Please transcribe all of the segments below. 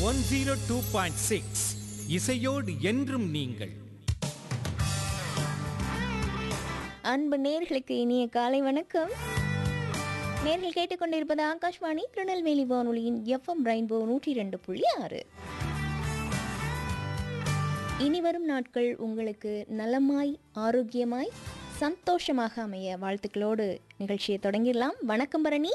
one zero two point six இசையோடு என்றும் நீங்கள் அன்பு நேர்களுக்கு இனிய காலை வணக்கம் நேர்கள் கேட்டுக்கொண்டிருப்பது ஆகாஷ்வாணி திருநெல்வேலி வானொலியின் எஃப்எம் ரெயின்போ நூற்றி ரெண்டு புள்ளி ஆறு இனி வரும் நாட்கள் உங்களுக்கு நலமாய் ஆரோக்கியமாய் சந்தோஷமாக அமைய வாழ்த்துக்களோடு நிகழ்ச்சியை தொடங்கிடலாம் வணக்கம் பரணி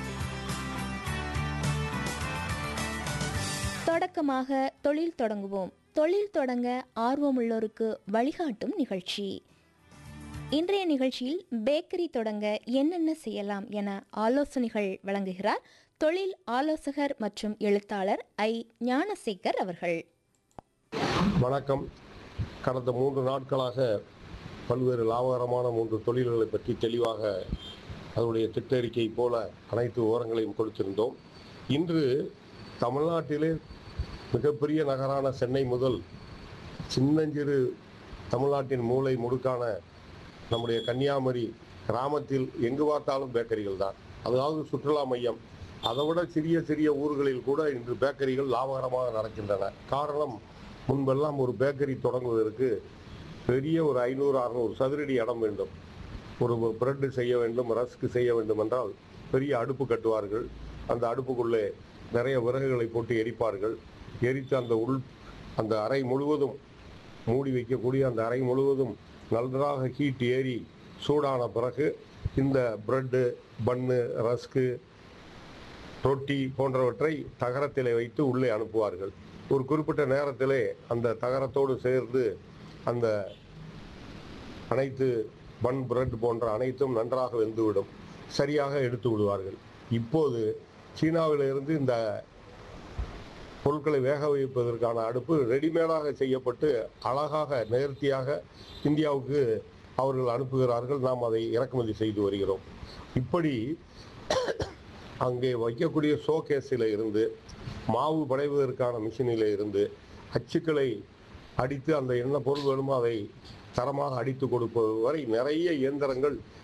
தொடக்கமாக தொழில் தொடங்குவோம் தொழில் தொடங்க ஆர்வமுள்ளோருக்கு வழிகாட்டும் நிகழ்ச்சி இன்றைய நிகழ்ச்சியில் பேக்கரி தொடங்க என்னென்ன செய்யலாம் என ஆலோசனைகள் வழங்குகிறார் தொழில் ஆலோசகர் மற்றும் எழுத்தாளர் ஐ ஞானசேகர் அவர்கள் வணக்கம் கடந்த மூன்று நாட்களாக பல்வேறு லாபகரமான மூன்று தொழில்களை பற்றி தெளிவாக அதனுடைய திட்டறிக்கை போல அனைத்து விவரங்களையும் கொடுத்திருந்தோம் இன்று தமிழ்நாட்டிலே மிகப்பெரிய நகரான சென்னை முதல் சின்னஞ்சிறு தமிழ்நாட்டின் மூளை முடுக்கான நம்முடைய கன்னியாகுமரி கிராமத்தில் எங்கு பார்த்தாலும் பேக்கரிகள் தான் அதாவது சுற்றுலா மையம் அதை விட சிறிய சிறிய ஊர்களில் கூட இன்று பேக்கரிகள் லாபகரமாக நடக்கின்றன காரணம் முன்பெல்லாம் ஒரு பேக்கரி தொடங்குவதற்கு பெரிய ஒரு ஐநூறு அறுநூறு சதுரடி இடம் வேண்டும் ஒரு பிரெட்டு செய்ய வேண்டும் ரஸ்க் செய்ய வேண்டும் என்றால் பெரிய அடுப்பு கட்டுவார்கள் அந்த அடுப்புக்குள்ளே நிறைய விறகுகளை போட்டு எரிப்பார்கள் எரித்து அந்த உள் அந்த அறை முழுவதும் மூடி வைக்கக்கூடிய அந்த அறை முழுவதும் நன்றாக ஹீட் ஏறி சூடான பிறகு இந்த பிரெட்டு பன்னு ரஸ்க்கு ரொட்டி போன்றவற்றை தகரத்திலே வைத்து உள்ளே அனுப்புவார்கள் ஒரு குறிப்பிட்ட நேரத்திலே அந்த தகரத்தோடு சேர்ந்து அந்த அனைத்து பன் பிரெட் போன்ற அனைத்தும் நன்றாக வெந்துவிடும் சரியாக எடுத்து விடுவார்கள் இப்போது சீனாவிலிருந்து இந்த பொருட்களை வேக வைப்பதற்கான அடுப்பு ரெடிமேடாக செய்யப்பட்டு அழகாக நேர்த்தியாக இந்தியாவுக்கு அவர்கள் அனுப்புகிறார்கள் நாம் அதை இறக்குமதி செய்து வருகிறோம் இப்படி அங்கே வைக்கக்கூடிய ஷோகேஸில் இருந்து மாவு படைவதற்கான மிஷினில் இருந்து அச்சுக்களை அடித்து அந்த என்ன பொருள் வேணுமோ அதை தரமாக அடித்து கொடுப்பது வரை நிறைய இயந்திரங்கள்